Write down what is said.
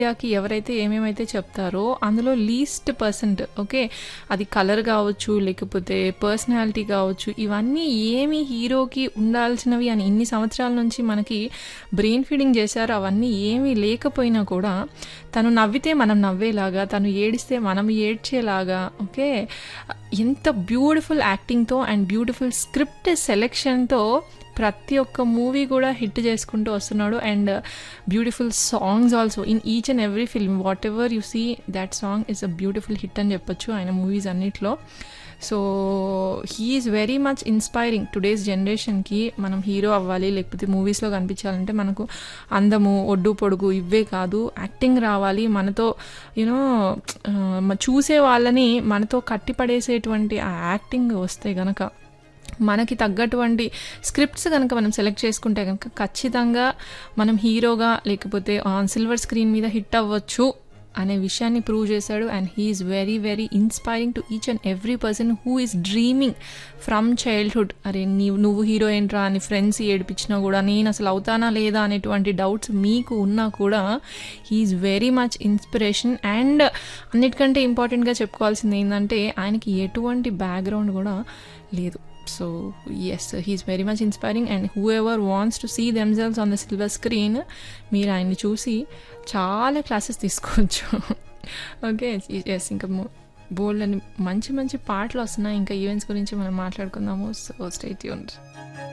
ఇండియాకి ఎవరైతే ఏమేమైతే చెప్తారో అందులో లీస్ట్ పర్సెంట్ ఓకే అది కలర్ కావచ్చు లేకపోతే పర్సనాలిటీ కావచ్చు ఇవన్నీ ఏమి హీరోకి ఉండాల్సినవి అని ఇన్ని సంవత్సరాల నుంచి మనకి బ్రెయిన్ ఫీడింగ్ చేశారు అవన్నీ ఏమీ లేకపోయినా కూడా తను నవ్వితే మనం నవ్వేలాగా తను ఏడిస్తే మనం ఏడ్చేలాగా ఓకే ఎంత బ్యూటిఫుల్ యాక్టింగ్తో అండ్ బ్యూటిఫుల్ స్క్రిప్ట్ సెలెక్షన్తో ప్రతి ఒక్క మూవీ కూడా హిట్ చేసుకుంటూ వస్తున్నాడు and beautiful songs also in each and every film whatever you see that song is a beautiful hit అని చెప్పొచ్చు ఆయన మూవీస్ అన్నిట్లో so he is very much inspiring today's జనరేషన్కి మనం హీరో అవ్వాలి లేకపోతే మూవీస్లో కనిపించాలంటే మనకు అందము ఒడ్డు పొడుగు ఇవే కాదు యాక్టింగ్ రావాలి మనతో యూనో చూసే వాళ్ళని మనతో కట్టిపడేసేటువంటి ఆ యాక్టింగ్ వస్తే గనక మనకి తగ్గటువంటి స్క్రిప్ట్స్ కనుక మనం సెలెక్ట్ చేసుకుంటే కనుక ఖచ్చితంగా మనం హీరోగా లేకపోతే ఆన్ సిల్వర్ స్క్రీన్ మీద హిట్ అవ్వచ్చు అనే విషయాన్ని ప్రూవ్ చేశాడు and he is very very inspiring to each and every person who is dreaming from childhood అరే నీవు నువ్వు హీరో ఏంట్రా అని ఫ్రెండ్స్ ఏడిపించినా కూడా నేను అసలు అవుతానా లేదా అనేటువంటి డౌట్స్ మీకు ఉన్నా కూడా he is very much inspiration and అన్నిటికంటే ఇంపార్టెంట్గా చెప్పుకోవాల్సింది ఏంటంటే ఆయనకి ఎటువంటి బ్యాక్గ్రౌండ్ కూడా లేదు so yes he is very much inspiring and whoever wants to see themselves on the silver screen మీరు ఆయన్ని చూసి చాలా క్లాసెస్ తీసుకోవచ్చు ఓకే ఎస్ ఇంకా బోల్డ్ అని మంచి మంచి పాటలు వస్తున్నాయి ఇంకా ఈవెంట్స్ గురించి మనం మాట్లాడుకుందాము సో స్టేట్ యూన్